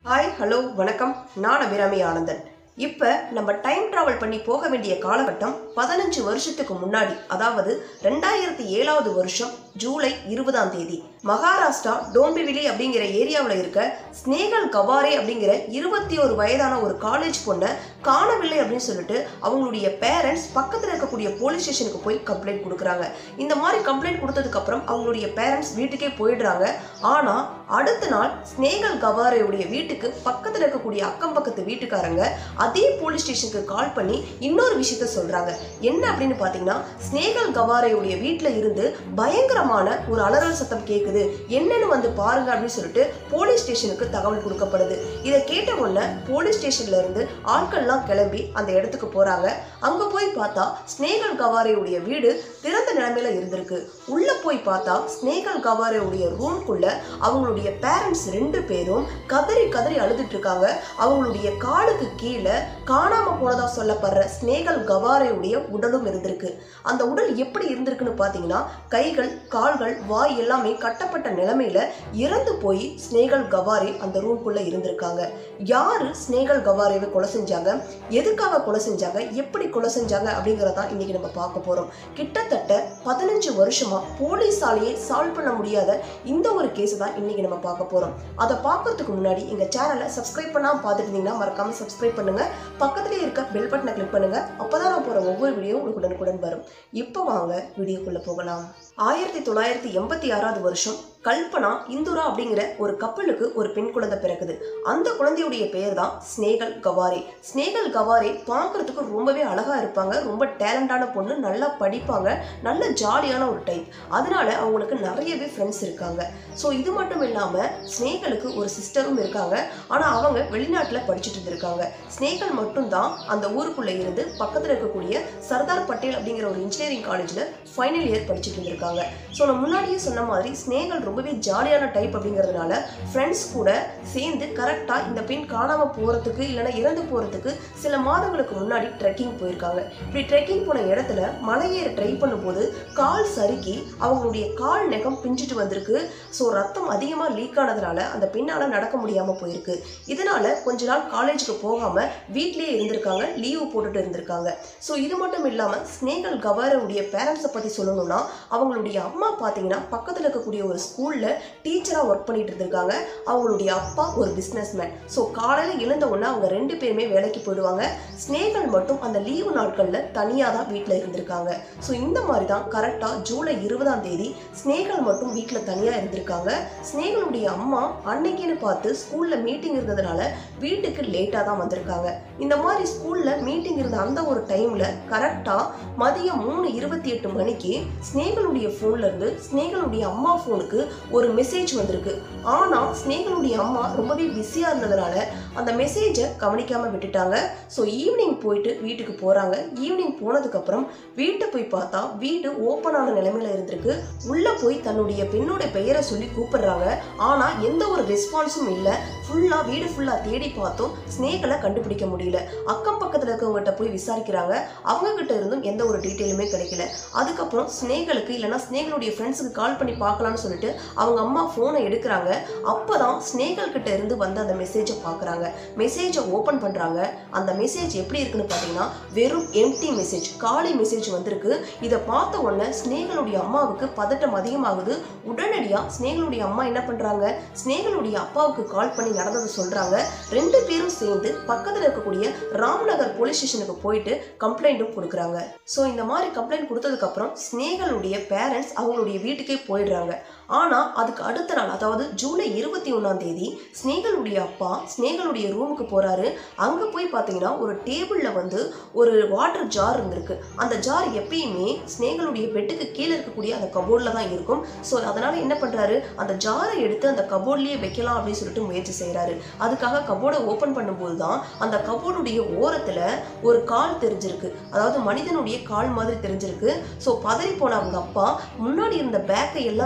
hi hello வணக்கம் நான் அபிராமி ஆனந்தன் இப்போ நம்ம டைம் டிராவல் பண்ணி போக வேண்டிய காலகட்டம் பதினஞ்சு வருஷத்துக்கு முன்னாடி அதாவது ரெண்டாயிரத்தி ஏழாவது வருஷம் ஜூலை இருபதாம் தேதி மகாராஷ்டிரா டோம்பிவிலி அப்படிங்கிற ஏரியாவில் இருக்க ஸ்னேகல் கவாரே அப்படிங்கிற இருபத்தி ஒரு வயதான ஒரு காலேஜ் பொண்ணை காணவில்லை அப்படின்னு சொல்லிட்டு அவங்களுடைய பேரண்ட்ஸ் பக்கத்தில் இருக்கக்கூடிய போலீஸ் ஸ்டேஷனுக்கு போய் கம்ப்ளைண்ட் கொடுக்குறாங்க இந்த மாதிரி கம்ப்ளைண்ட் கொடுத்ததுக்கப்புறம் அவங்களுடைய பேரண்ட்ஸ் வீட்டுக்கே போயிடுறாங்க ஆனால் அடுத்த நாள் ஸ்னேகல் கவாரேவுடைய வீட்டுக்கு பக்கத்தில் இருக்கக்கூடிய அக்கம் பக்கத்து வீட்டுக்காரங்க அதே போலீஸ் ஸ்டேஷனுக்கு கால் பண்ணி இன்னொரு விஷயத்த சொல்றாங்க என்ன அப்படின்னு பார்த்தீங்கன்னா ஸ்னேகல் கவாரேவுடைய வீட்டில் இருந்து பயங்கரமான ஒரு அலறல் சத்தம் கேட்குது என்னன்னு வந்து பாருங்க அப்படின்னு சொல்லிட்டு போலீஸ் ஸ்டேஷனுக்கு தகவல் கொடுக்கப்படுது இதை கேட்ட உடனே போலீஸ் ஸ்டேஷன்ல இருந்து ஆட்கள்லாம் கிளம்பி அந்த இடத்துக்கு போறாங்க அங்க போய் பார்த்தா ஸ்னேகல் கவாரேவுடைய வீடு திறந்த நிலைமையில இருந்திருக்கு உள்ள போய் பார்த்தா ஸ்னேகல் கவாரேவுடைய ரூம்குள்ள அவங்களுடைய பேரண்ட்ஸ் ரெண்டு பேரும் கதறி கதறி அழுதுட்டு இருக்காங்க அவங்களுடைய காலுக்கு கீழே காணாம போனதா சொல்லப்படுற ஸ்னேகல் கவாரேவுடைய உடலும் இருந்திருக்கு அந்த உடல் எப்படி இருந்திருக்குன்னு பார்த்தீங்கன்னா கைகள் கால்கள் வாய் எல்லாமே கட்டப்பட்ட நிலைமையில இறந்து போய் ஸ்னேகல் கவாரே அந்த ரூம்குள்ள இருந்திருக்காங்க யாரு ஸ்னேகல் கவாரேவை கொலை செஞ்சாங்க எதுக்காக கொலை செஞ்சாங்க எப்படி கொலை செஞ்சாங்க அப்படிங்கறத இன்னைக்கு நம்ம பார்க்க போறோம் கிட்டத்தட்ட பதினஞ்சு வருஷமா போலீஸாலேயே சால்வ் பண்ண முடியாத இந்த ஒரு கேஸ் தான் இன்னைக்கு நம்ம பார்க்க போறோம் அதை பார்க்கறதுக்கு முன்னாடி எங்க சேனலை சப்ஸ்கிரைப் பண்ணாம பார்த்துட்டு இருந்தீங்கன்னா மறக்காம சப்ஸ்கிரைப் பண்ணுங்க பக்கத்துலேயே இருக்க பெல் பட்டனை கிளிக் பண்ணுங்க அப்பதான் நான் போற ஒவ்வொரு வீடியோ உங்களுக்கு உடனுக்குடன் வரும் இப்போ வாங்க வீடியோக்குள்ள போகலாம் ஆயிரத்தி தொள்ளாயிரத்தி எண்பத்தி ஆறாவது வருஷம் கல்பனா இந்துரா அப்படிங்கிற ஒரு கப்பலுக்கு ஒரு பெண் குழந்தை பிறக்குது அந்த குழந்தையுடைய பெயர் தான் ஸ்னேகல் கவாரே ஸ்னேகல் கவாரே பார்க்கறதுக்கு ரொம்பவே அழகா இருப்பாங்க ரொம்ப டேலண்டான பொண்ணு நல்லா படிப்பாங்க நல்ல ஜாலியான ஒரு டைப் அதனால அவங்களுக்கு நிறையவே ஃப்ரெண்ட்ஸ் இருக்காங்க ஸோ இது மட்டும் இல்லாமல் ஸ்னேகலுக்கு ஒரு சிஸ்டரும் இருக்காங்க ஆனால் அவங்க வெளிநாட்டில் படிச்சுட்டு இருந்திருக்காங்க ஸ்னேகல் மட்டும்தான் அந்த ஊருக்குள்ளே இருந்து பக்கத்தில் இருக்கக்கூடிய சர்தார் பட்டேல் அப்படிங்கிற ஒரு இன்ஜினியரிங் காலேஜில் ஃபைனல் இயர் படிச்சுட்டு இருந்திருக்காங்க ஸோ நான் முன்னாடியே சொன்ன மாதிரி ஸ்னேகல் ரொம்பவே ஜாலியான டைப் அப்படிங்கிறதுனால ஃப்ரெண்ட்ஸ் கூட சேர்ந்து கரெக்டாக இந்த பெண் காணாமல் போகிறதுக்கு இல்லைன்னா இறந்து போகிறதுக்கு சில மாதங்களுக்கு முன்னாடி ட்ரெக்கிங் போயிருக்காங்க இப்படி ட்ரெக்கிங் போன இடத்துல மலையேற ட்ரை பண்ணும்போது கால் சறுக்கி அவங்களுடைய கால் நெகம் பிஞ்சிட்டு வந்திருக்கு ஸோ ரத்தம் அதிகமாக லீக் ஆனதுனால அந்த பெண்ணால் நடக்க முடியாமல் போயிருக்கு இதனால கொஞ்ச நாள் காலேஜுக்கு போகாமல் வீட்லேயே இருந்திருக்காங்க லீவு போட்டுட்டு இருந்திருக்காங்க ஸோ இது மட்டும் இல்லாமல் ஸ்னேகல் கவாரவுடைய பேரண்ட்ஸை பற்றி சொல்லணும்னா அவங்களுடைய அம்மா பார்த்தீங்கன்னா பக்கத்தில் இருக்கக்கூடிய ஒரு ஸ்கூலில் டீச்சராக ஒர்க் பண்ணிட்டு இருந்திருக்காங்க அவங்களுடைய அப்பா ஒரு பிஸ்னஸ் மேன் ஸோ காலையில் எழுந்த உடனே அவங்க ரெண்டு பேருமே வேலைக்கு போயிடுவாங்க ஸ்னேகல் மட்டும் அந்த லீவு நாட்களில் தனியாக தான் வீட்டில் இருந்திருக்காங்க ஸோ இந்த மாதிரி தான் கரெக்டாக ஜூலை இருபதாம் தேதி ஸ்னேகல் மட்டும் வீட்டில் தனியாக இருந்திருக்காங்க ஸ்னேகலுடைய அம்மா அன்னைக்குன்னு பார்த்து ஸ்கூலில் மீட்டிங் இருந்ததுனால வீட்டுக்கு லேட்டாக தான் வந்திருக்காங்க இந்த மாதிரி ஸ்கூலில் மீட்டிங் இருந்த அந்த ஒரு டைமில் கரெக்டாக மதியம் மூணு இருபத்தி எட்டு மணிக்கு ஸ்னேகலுடைய ஃபோன்ல இருந்து ஸ்னேகலுடைய அம்மா ஃபோனுக்கு ஒரு மெசேஜ் வந்திருக்கு ஆனால் ஸ்னேகலுடைய அம்மா ரொம்பவே பிஸியாக இருந்ததுனால அந்த மெசேஜை கவனிக்காமல் விட்டுட்டாங்க ஸோ ஈவினிங் போயிட்டு வீட்டுக்கு போகிறாங்க ஈவினிங் போனதுக்கப்புறம் வீட்டை போய் பார்த்தா வீடு ஓப்பன் ஆன நிலைமையில இருந்திருக்கு உள்ளே போய் தன்னுடைய பெண்ணோட பெயரை சொல்லி கூப்பிடுறாங்க ஆனால் எந்த ஒரு ரெஸ்பான்ஸும் இல்லை ஃபுல்லாக வீடு ஃபுல்லாக தேடி பார்த்தோம் ஸ்னேகலை கண்டுபிடிக்க முடியல அக்கம் பக்கத்தில் இருக்கவங்ககிட்ட போய் விசாரிக்கிறாங்க அவங்க கிட்ட இருந்தும் எந்த ஒரு டீட்டெயிலுமே கிடைக்கல அதுக்கப்புறம் ஸ்னேகலுக்கு இல்லைன்னா ஸ்னேகலுடைய ஃப்ரெண்ட்ஸுக்கு கால் பண்ணி பார்க்கலாம்னு சொல்லிட்டு அவங்க அம்மா ஃபோனை எடுக்கிறாங்க அப்பதான் ஸ்னேகல் கிட்ட இருந்து வந்து அந்த மெசேஜை பார்க்குறாங்க மெசேஜை ஓப்பன் பண்ணுறாங்க அந்த மெசேஜ் எப்படி இருக்குன்னு பார்த்தீங்கன்னா வெறும் எம்டி மெசேஜ் காலி மெசேஜ் வந்திருக்கு இதை பார்த்த உடனே ஸ்னேகலுடைய அம்மாவுக்கு பதட்டம் அதிகமாகுது உடனடியாக ஸ்னேகலுடைய அம்மா என்ன பண்ணுறாங்க ஸ்னேகலுடைய அப்பாவுக்கு கால் பண்ணி நடந்ததை சொல்கிறாங்க ரெண்டு பேரும் சேர்ந்து பக்கத்தில் இருக்கக்கூடிய ராம்நகர் போலீஸ் ஸ்டேஷனுக்கு போயிட்டு கம்ப்ளைண்ட்டும் கொடுக்குறாங்க ஸோ இந்த மாதிரி கம்ப்ளைண்ட் கொடுத்ததுக்கப்புறம் ஸ்னேகலுடைய பேரண்ட்ஸ் அவங்களுடைய வீட்டுக்கே போயிடுறாங்க ஆனால் அதுக்கு அடுத்த நாள் அதாவது ஜூலை இருபத்தி ஒன்றாம் தேதி ஸ்னேகலுடைய அப்பா ஸ்னேகலுடைய ரூமுக்கு போகிறாரு அங்கே போய் பார்த்தீங்கன்னா ஒரு டேபிளில் வந்து ஒரு வாட்டர் ஜார் இருந்திருக்கு அந்த ஜார் எப்பயுமே ஸ்னேகலுடைய பெட்டுக்கு கீழே இருக்கக்கூடிய அந்த கபோர்டில் தான் இருக்கும் ஸோ அதனால் என்ன பண்ணுறாரு அந்த ஜாரை எடுத்து அந்த கபோர்ட்லேயே வைக்கலாம் அப்படின்னு சொல்லிட்டு முயற்சி செய்கிறாரு அதுக்காக கபோர்டை ஓப்பன் பண்ணும்போது தான் அந்த கபோர்டுடைய ஓரத்தில் ஒரு கால் தெரிஞ்சிருக்கு அதாவது மனிதனுடைய கால் மாதிரி தெரிஞ்சிருக்கு ஸோ பதறி போன அவங்க அப்பா முன்னாடி இருந்த பேக்கை எல்லாம் வெளியே எடுத்து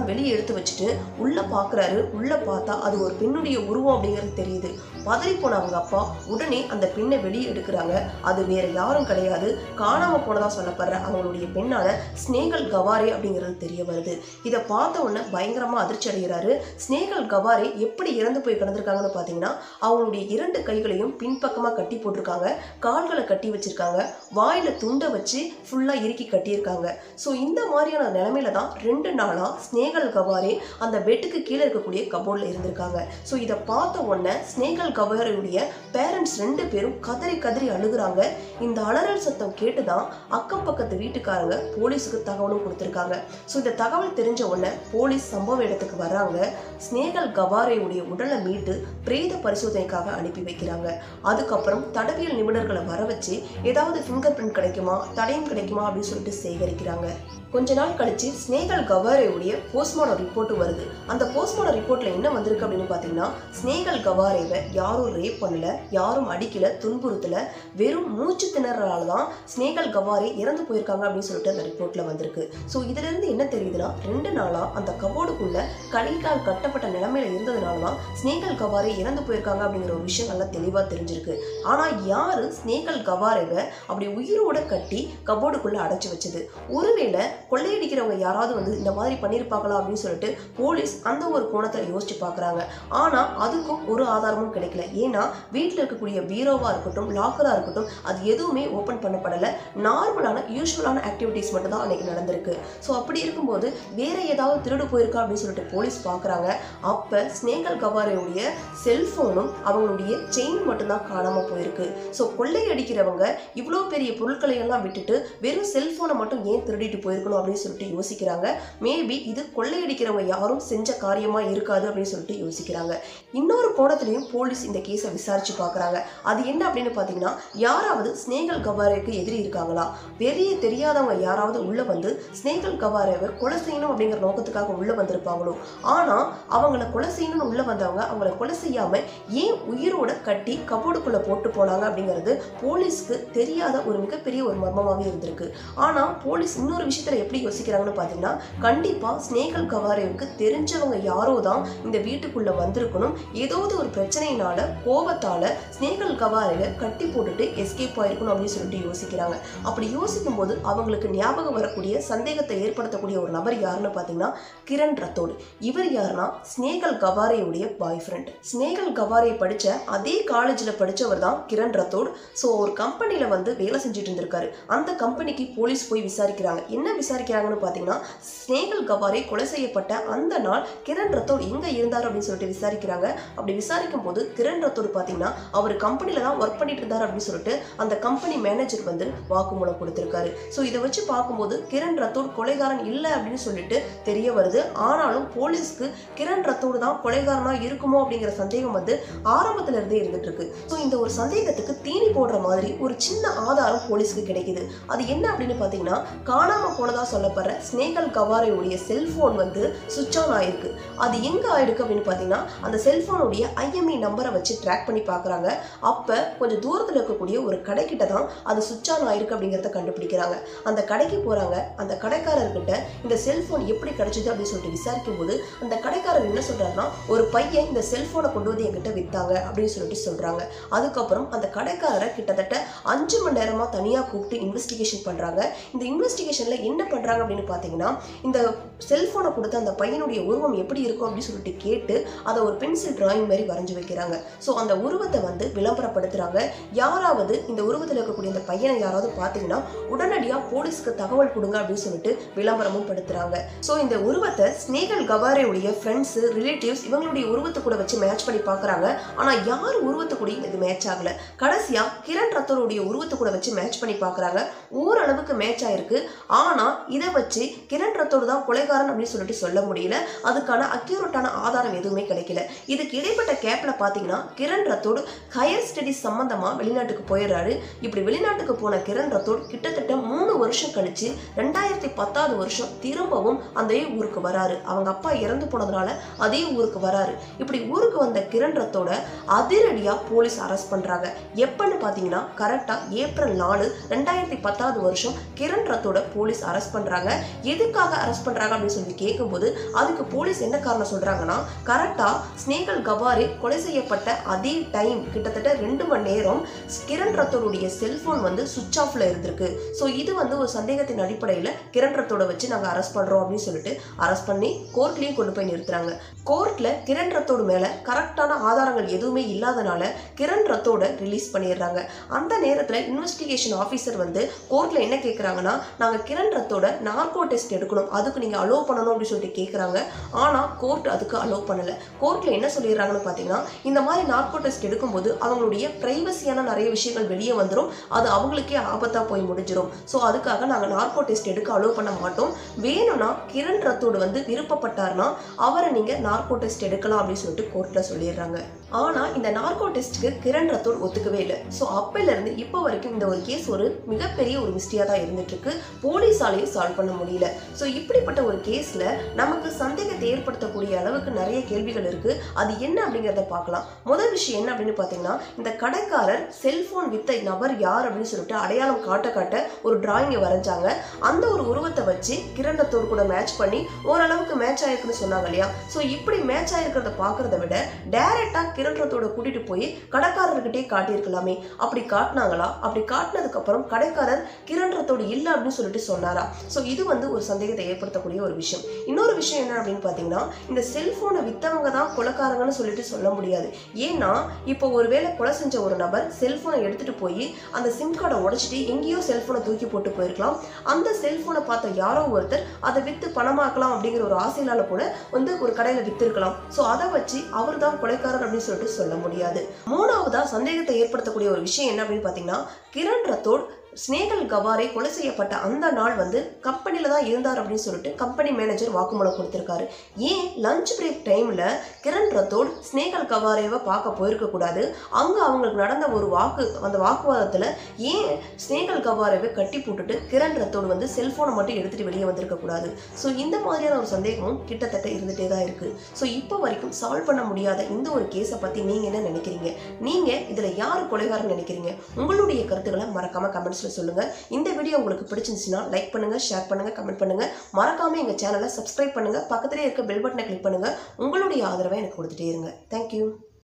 எடுத்து வச்சுட்டு உள்ள பாக்குறாரு உள்ள பார்த்தா அது ஒரு பெண்ணுடைய உருவம் அப்படிங்கிறது தெரியுது பதறி போன அவங்க அப்பா உடனே அந்த பெண்ணை வெளியே எடுக்கிறாங்க அது வேற யாரும் கிடையாது காணாம போனதா சொல்லப்படுற அவங்களுடைய பெண்ணான ஸ்னேகல் கவாரே அப்படிங்கிறது தெரிய வருது இதை பார்த்த உடனே பயங்கரமா அதிர்ச்சி அடைகிறாரு ஸ்னேகல் கவாரே எப்படி இறந்து போய் கிடந்திருக்காங்கன்னு பார்த்தீங்கன்னா அவங்களுடைய இரண்டு கைகளையும் பின்பக்கமா கட்டி போட்டிருக்காங்க கால்களை கட்டி வச்சிருக்காங்க வாயில துண்டை வச்சு ஃபுல்லா இறுக்கி கட்டியிருக்காங்க ஸோ இந்த மாதிரியான நிலைமையில தான் ரெண்டு நாளா ஸ்னேகல் கவாரே அந்த பெட்டுக்கு கீழே இருக்கக்கூடிய கபோர்டில் இருந்திருக்காங்க ஸோ இதை பார்த்த உடனே ஸ்னேகல் கவாரையுடைய பேரண்ட்ஸ் ரெண்டு பேரும் கதறி கதறி அழுகுறாங்க இந்த அலறல் சத்தம் கேட்டு தான் அக்கம் பக்கத்து வீட்டுக்காரங்க போலீஸுக்கு தகவலும் கொடுத்துருக்காங்க ஸோ இந்த தகவல் தெரிஞ்ச உடனே போலீஸ் சம்பவ இடத்துக்கு வர்றாங்க ஸ்னேகல் கவாரையுடைய உடலை மீட்டு பிரேத பரிசோதனைக்காக அனுப்பி வைக்கிறாங்க அதுக்கப்புறம் தடவியல் நிபுணர்களை வர வச்சு ஏதாவது ஃபிங்கர் பிரிண்ட் கிடைக்குமா தடயம் கிடைக்குமா அப்படின்னு சொல்லிட்டு சேகரிக்கிறாங்க கொஞ்ச நாள் கழிச்சு ஸ்னேகல் கவாரேவுடைய போஸ்ட்மார்டம் ரிப்போர்ட் வருது அந்த போஸ்ட்மார்டம் ரிப்போர்ட்ல என்ன வந்திருக்கு அப்படின்னு பார்த்தீங்கன்னா ஸ்னேகல் கவாரேவை யாரும் ரேப் பண்ணல யாரும் அடிக்கல துன்புறுத்தல வெறும் மூச்சு திணறலால தான் ஸ்னேகல் கவாரே இறந்து போயிருக்காங்க அப்படின்னு சொல்லிட்டு அந்த ரிப்போர்ட்ல வந்திருக்கு ஸோ இதுல இருந்து என்ன தெரியுதுன்னா ரெண்டு நாளா அந்த கபோர்டுக்குள்ள கடைக்கால் கட்டப்பட்ட நிலைமையில இருந்ததுனால தான் ஸ்னேகல் கவாரே இறந்து போயிருக்காங்க அப்படிங்கிற ஒரு விஷயம் நல்லா தெளிவா தெரிஞ்சிருக்கு ஆனா யாரு ஸ்னேகல் கவாரேவை அப்படி உயிரோட கட்டி கபோர்டுக்குள்ள அடைச்சு வச்சது ஒருவேளை கொள்ளையடிக்கிறவங்க யாராவது வந்து இந்த மாதிரி பண்ணியிருப்பாங்களா அப்படின்னு சொல்லிட்டு போலீஸ் அந்த ஒரு கோணத்தை யோசிச்சு பார்க்குறாங்க ஆனால் அதுக்கும் ஒரு ஆதாரமும் கிடைக்கல ஏன்னா வீட்டில் இருக்கக்கூடிய பீரோவா இருக்கட்டும் லாக்கராக இருக்கட்டும் அது எதுவுமே ஓப்பன் பண்ணப்படலை நார்மலான யூஸ்வலான ஆக்டிவிட்டீஸ் மட்டும் தான் அன்னைக்கு நடந்திருக்கு ஸோ அப்படி இருக்கும்போது வேற ஏதாவது திருடு போயிருக்கா அப்படின்னு சொல்லிட்டு போலீஸ் பார்க்குறாங்க அப்போ ஸ்னேகல் கவாரையுடைய செல்ஃபோனும் அவங்களுடைய செயின் மட்டும்தான் காணாமல் போயிருக்கு ஸோ கொள்ளையடிக்கிறவங்க இவ்வளோ பெரிய பொருட்களை எல்லாம் விட்டுட்டு வெறும் செல்ஃபோனை மட்டும் ஏன் திருடிட்டு போயிருக்கணும் அப்படின்னு சொல்லிட்டு யோசிக்கிறாங்க மேபி இது கொள்ளையடிக்கிறவங்க யாரும் செஞ்ச காரியமா இருக்காது அப்படின்னு சொல்லிட்டு யோசிக்கிறாங்க இன்னொரு கோணத்திலையும் போலீஸ் இந்த கேஸை விசாரிச்சு பார்க்கறாங்க அது என்ன அப்படின்னு பார்த்தீங்கன்னா யாராவது ஸ்னேகல் கவாரேக்கு எதிரி இருக்காங்களா பெரிய தெரியாதவங்க யாராவது உள்ள வந்து ஸ்னேகல் கவாரேவை கொலை செய்யணும் அப்படிங்கிற நோக்கத்துக்காக உள்ள வந்திருப்பாங்களோ ஆனா அவங்கள கொலை செய்யணும்னு உள்ள வந்தவங்க அவங்கள கொலை செய்யாம ஏன் உயிரோட கட்டி கபோர்டுக்குள்ள போட்டு போனாங்க அப்படிங்கிறது போலீஸ்க்கு தெரியாத ஒரு மிகப்பெரிய ஒரு மர்மமாவே இருந்திருக்கு ஆனா போலீஸ் இன்னொரு விஷயத்துல எப்படி யோசிக்கிறாங்கன்னு பார்த்தீங்கன்னா கண்டிப்பா ஸ்னேகல் கவாரேவுக்கு தெரிஞ்சவங்க யாரோ தான் இந்த வீட்டுக்குள்ள வந்திருக்கணும் ஏதாவது ஒரு பிரச்சனையினால கோபத்தால ஸ்னேகல் கவாரேவை கட்டி போட்டுட்டு எஸ்கேப் ஆயிருக்கணும் அப்படின்னு சொல்லிட்டு யோசிக்கிறாங்க அப்படி யோசிக்கும் போது அவங்களுக்கு ஞாபகம் வரக்கூடிய சந்தேகத்தை ஏற்படுத்தக்கூடிய ஒரு நபர் யாருன்னு பார்த்தீங்கன்னா கிரண் ரத்தோடு இவர் யாருன்னா ஸ்னேகல் கவாரேவுடைய பாய் ஃப்ரெண்ட் ஸ்னேகல் கவாரே படிச்ச அதே காலேஜில் படிச்சவர் தான் கிரண் ரத்தோட் ஸோ ஒரு கம்பெனியில வந்து வேலை செஞ்சுட்டு இருந்திருக்காரு அந்த கம்பெனிக்கு போலீஸ் போய் விசாரிக்கிறாங்க என்ன விசாரிக்கிறாங்கன்னு பார்த்தீங்கன்னா ஸ்னேகல் கவாரே கொலை செய்யப்பட்ட அந்த நாள் கிரண் ரத்தோடு எங்க இருந்தார் அப்படின்னு சொல்லிட்டு விசாரிக்கிறாங்க அப்படி விசாரிக்கும் போது கிரண் ரத்தோடு பார்த்தீங்கன்னா அவர் கம்பெனில தான் ஒர்க் பண்ணிட்டு இருந்தார் அப்படின்னு சொல்லிட்டு அந்த கம்பெனி மேனேஜர் வந்து வாக்குமூலம் கொடுத்திருக்காரு ஸோ இதை வச்சு பார்க்கும்போது கிரண் ரத்தோடு கொலைகாரன் இல்லை அப்படின்னு சொல்லிட்டு தெரிய வருது ஆனாலும் போலீஸ்க்கு கிரண் ரத்தோடு தான் கொலைகாரனா இருக்குமோ அப்படிங்கிற சந்தேகம் வந்து ஆரம்பத்துல இருந்தே இருந்துட்டு இருக்கு ஸோ இந்த ஒரு சந்தேகத்துக்கு தீனி போடுற மாதிரி ஒரு சின்ன ஆதாரம் போலீஸ்க்கு கிடைக்குது அது என்ன அப்படின்னு பார்த்தீங்கன்னா காணாம போனதா சொல்லப்படுற ஸ்னேகல் கவாரையுடைய செல்போன் வந்து சுவிட்ச் ஆன் ஆயிருக்கு அது எங்க ஆயிருக்கு அப்படின்னு பார்த்தீங்கன்னா அந்த செல்போனுடைய ஐஎம்இ நம்பரை வச்சு ட்ராக் பண்ணி பார்க்குறாங்க அப்போ கொஞ்சம் தூரத்தில் இருக்கக்கூடிய ஒரு கடைக்கிட்ட தான் அது சுவிட்ச் ஆன் ஆயிருக்கு அப்படிங்கிறத கண்டுபிடிக்கிறாங்க அந்த கடைக்கு போறாங்க அந்த கடைக்காரர்கிட்ட இந்த செல்போன் எப்படி கிடைச்சது அப்படின்னு சொல்லிட்டு விசாரிக்கும் போது அந்த கடைக்காரர் என்ன சொல்றாருன்னா ஒரு பையன் இந்த செல்போனை கொண்டு வந்து என்கிட்ட வித்தாங்க அப்படின்னு சொல்லிட்டு சொல்றாங்க அதுக்கப்புறம் அந்த கடைக்காரரை கிட்டத்தட்ட அஞ்சு மணி நேரமா தனியா கூப்பிட்டு இன்வெஸ்டிகேஷன் பண்றாங்க இந்த இன்வெஸ்டிகேஷன்ல என்ன பண்றாங்க அப்படின்னு பார்த்தீங்கன்னா இந்த செல்போனை கொடுத்து அந்த பையனுடைய உருவம் எப்படி இருக்கும் அப்படின்னு சொல்லிட்டு கேட்டு அதை ஒரு பென்சில் டிராயிங் மாதிரி வரைஞ்சு வைக்கிறாங்க ஸோ அந்த உருவத்தை வந்து விளம்பரப்படுத்துறாங்க யாராவது இந்த உருவத்தில் இருக்கக்கூடிய இந்த பையனை யாராவது பார்த்தீங்கன்னா உடனடியாக போலீஸ்க்கு தகவல் கொடுங்க அப்படின்னு சொல்லிட்டு விளம்பரமும் படுத்துறாங்க ஸோ இந்த உருவத்தை ஸ்னேகல் கவாரேவுடைய ஃப்ரெண்ட்ஸ் ரிலேட்டிவ்ஸ் இவங்களுடைய உருவத்தை கூட வச்சு மேட்ச் பண்ணி பார்க்குறாங்க ஆனால் யார் உருவத்து கூடயும் இது மேட்ச் ஆகல கடைசியா கிரண் ரத்தோருடைய உருவத்தை கூட வச்சு மேட்ச் பண்ணி பார்க்குறாங்க ஓரளவுக்கு மேட்ச் ஆயிருக்கு ஆனால் இதை வச்சு கிரண் ரத்தோடு தான் கொலைகாரன் அப்படின்னு சொல்லிட்டு சொல்ல முடியல அதுக்கான அக்யூரேட்டான ஆதாரம் எதுவுமே கிடைக்கல இதுக்கு இடைப்பட்ட கேப்ல பார்த்தீங்கன்னா கிரண் ரத்தோடு ஹையர் ஸ்டடிஸ் சம்பந்தமா வெளிநாட்டுக்கு போயிடுறாரு இப்படி வெளிநாட்டுக்கு போன கிரண் ரத்தோடு கிட்டத்தட்ட மூணு வருஷம் கழிச்சு ரெண்டாயிரத்தி பத்தாவது வருஷம் திரும்பவும் அதே ஊருக்கு வராரு அவங்க அப்பா இறந்து போனதுனால அதே ஊருக்கு வராரு இப்படி ஊருக்கு வந்த கிரண் ரத்தோட அதிரடியா போலீஸ் அரெஸ்ட் பண்றாங்க எப்பன்னு பாத்தீங்கன்னா கரெக்டா ஏப்ரல் நாலு ரெண்டாயிரத்தி பத்தாவது வருஷம் கிரண் ரத்தோட போலீஸ் அரெஸ்ட் பண்றாங்க எதுக்காக அரெஸ்ட் பண்றாங்க அப்படின்னு சொல்லி கேட்கும்போது கேட்கும்போது அதுக்கு போலீஸ் என்ன காரணம் சொல்றாங்கன்னா கரெக்டா ஸ்னேகல் கவாரி கொலை செய்யப்பட்ட அதே டைம் கிட்டத்தட்ட ரெண்டு மணி நேரம் கிரண் ரத்தோருடைய செல்போன் வந்து சுவிச் ஆஃப்ல இருந்திருக்கு ஸோ இது வந்து ஒரு சந்தேகத்தின் அடிப்படையில் கிரண் ரத்தோட வச்சு நாங்கள் அரெஸ்ட் பண்றோம் அப்படின்னு சொல்லிட்டு அரெஸ்ட் பண்ணி கோர்ட்லயும் கொண்டு போய் நிறுத்துறாங்க கோர்ட்ல கிரண் ரத்தோடு மேல கரெக்டான ஆதாரங்கள் எதுவுமே இல்லாதனால கிரண் ரத்தோட ரிலீஸ் பண்ணிடுறாங்க அந்த நேரத்தில் இன்வெஸ்டிகேஷன் ஆஃபீஸர் வந்து கோர்ட்ல என்ன கேட்குறாங்கன்னா நாங்கள் கிரண் ரத்தோட நார்கோ டெஸ்ட் எடுக்கணும் அதுக்கு நீங்கள் அலோவ் பண்ணணும் அப்படின்னு சொல்லிட்டு கேட்குறாங்க ஆனால் கோர்ட் அதுக்கு அலோவ் பண்ணலை கோர்ட்டில் என்ன சொல்லிடுறாங்கன்னு பார்த்தீங்கன்னா இந்த மாதிரி நார்கோ டெஸ்ட் எடுக்கும்போது அவங்களுடைய ப்ரைவசியான நிறைய விஷயங்கள் வெளியே வந்துடும் அது அவங்களுக்கே ஆபத்தாக போய் முடிஞ்சிடும் ஸோ அதுக்காக நாங்கள் நார்கோ டெஸ்ட் எடுக்க அலோவ் பண்ண மாட்டோம் வேணும்னா கிரண் ரத்தோடு வந்து விருப்பப்பட்டார்னா அவரை நீங்கள் நார்கோ டெஸ்ட் எடுக்கலாம் அப்படின்னு சொல்லிட்டு கோர்ட்டில் சொல்லிடுறாங்க ஆனால் இந்த நார்கோ டெஸ்ட்டுக்கு கிரண் ரத்தோடு ஒத்துக்கவே இல்லை ஸோ அப்பையிலேருந்து இப்போ வரைக்கும் இந்த ஒரு கேஸ் ஒரு மிகப்பெரிய ஒரு மிஸ்டியாக தான் இருந்துட்டு இருக்கு போலீஸாலையும் சால்வ் பண்ண முடியல ஸோ இப்படிப்பட்ட ஒரு கேஸில் நமக்கு சந்தேகத்தை ஏற்படுத்தக்கூடிய அளவுக்கு நிறைய கேள்விகள் இருக்கு அது என்ன அப்படிங்கிறத பார்க்கலாம் முதல் விஷயம் என்ன அப்படின்னு பார்த்தீங்கன்னா இந்த கடைக்காரர் செல்போன் வித்த நபர் யார் அப்படின்னு சொல்லிட்டு அடையாளம் காட்ட காட்ட ஒரு டிராயிங்கை வரைஞ்சாங்க அந்த ஒரு உருவத்தை வச்சு கிரண் ரத்தோர் கூட மேட்ச் பண்ணி ஓரளவுக்கு மேட்ச் ஆயிருக்குன்னு சொன்னாங்க இல்லையா ஸோ இப்படி மேட்ச் ஆயிருக்கிறத பார்க்கறத விட டைரக்டா கிரண் ரத்தோட கூட்டிட்டு போய் கடைக்காரர்கிட்டே காட்டியிருக்கலாமே அப்படி காட்டினாங்களா அப்படி காட்டினதுக்கு அப்புறம் கடைக்காரர் கிரண் ரத்தோடு இல்லை அப்படின்னு சொல்லிட்டு சொன்னாரா ஸோ இது வந்து ஒரு சந்தேகத்தை ஏற்படுத்தக்கூடிய ஒரு விஷயம் இன்னொரு விஷயம் என்ன அப்படின்னு பார்த்தீங்கன்னா இந்த செல்போனை வித்தவங்க தான் கொலைக்காரங்கன்னு சொல்லிட்டு சொல்ல முடியாது ஏன்னா இப்போ ஒருவேளை கொலை செஞ்ச ஒரு நபர் செல்போனை எடுத்துட்டு போய் அந்த சிம் கார்டை உடைச்சிட்டு எங்கேயோ செல்போனை தூக்கி போட்டு போயிருக்கலாம் அந்த செல்போனை பார்த்த யாரோ ஒருத்தர் அதை வித்து பணமாக்கலாம் அப்படிங்கிற ஒரு ஆசையினால கூட வந்து ஒரு கடையில வித்திருக்கலாம் ஸோ அதை வச்சு அவர் தான் கொலைக்காரர் அப்படின்னு சொல்லிட்டு சொல்ல முடியாது மூணாவதா சந்தேகத்தை ஏற்படுத்தக்கூடிய ஒரு விஷயம் என்ன அப்படின்னு பார்த்தீங்கன்னா கிரண் ரத்தோட் ஸ்னேகல் கவாரை கொலை செய்யப்பட்ட அந்த நாள் வந்து கம்பெனியில் தான் இருந்தார் அப்படின்னு சொல்லிட்டு கம்பெனி மேனேஜர் வாக்குமூலம் கொடுத்துருக்காரு ஏன் லஞ்ச் பிரேக் டைமில் கிரண் ரத்தோட் ஸ்னேகல் கவாரேவை பார்க்க போயிருக்க கூடாது அங்கே அவங்களுக்கு நடந்த ஒரு வாக்கு அந்த வாக்குவாதத்தில் ஏன் ஸ்னேகல் கவாரேவை கட்டி போட்டுட்டு கிரண் ரத்தோடு வந்து செல்ஃபோனை மட்டும் எடுத்துகிட்டு வெளியே வந்திருக்க கூடாது ஸோ இந்த மாதிரியான ஒரு சந்தேகமும் கிட்டத்தட்ட இருந்துகிட்டே தான் இருக்குது ஸோ இப்போ வரைக்கும் சால்வ் பண்ண முடியாத இந்த ஒரு கேஸை பற்றி நீங்கள் என்ன நினைக்கிறீங்க நீங்கள் இதில் யார் கொலைகாரன் நினைக்கிறீங்க உங்களுடைய கருத்துக்களை மறக்காமல் கமெண்ட்ஸில் சொல்லுங்கள் இந்த வீடியோ உங்களுக்கு பிடிச்சிருந்துச்சுன்னா லைக் பண்ணுங்கள் ஷேர் பண்ணுங்கள் கமெண்ட் பண்ணுங்கள் மறக்காமல் எங்கள் சேனலை சப்ஸ்கிரைப் பண்ணுங்கள் பக்கத்துலேயே இருக்க பெல் பட்டனை கிளிக் பண்ணுங்கள் உங்களுடைய ஆதரவை எனக்கு கொடுத்துட்டே இருங்க தேங்க்யூ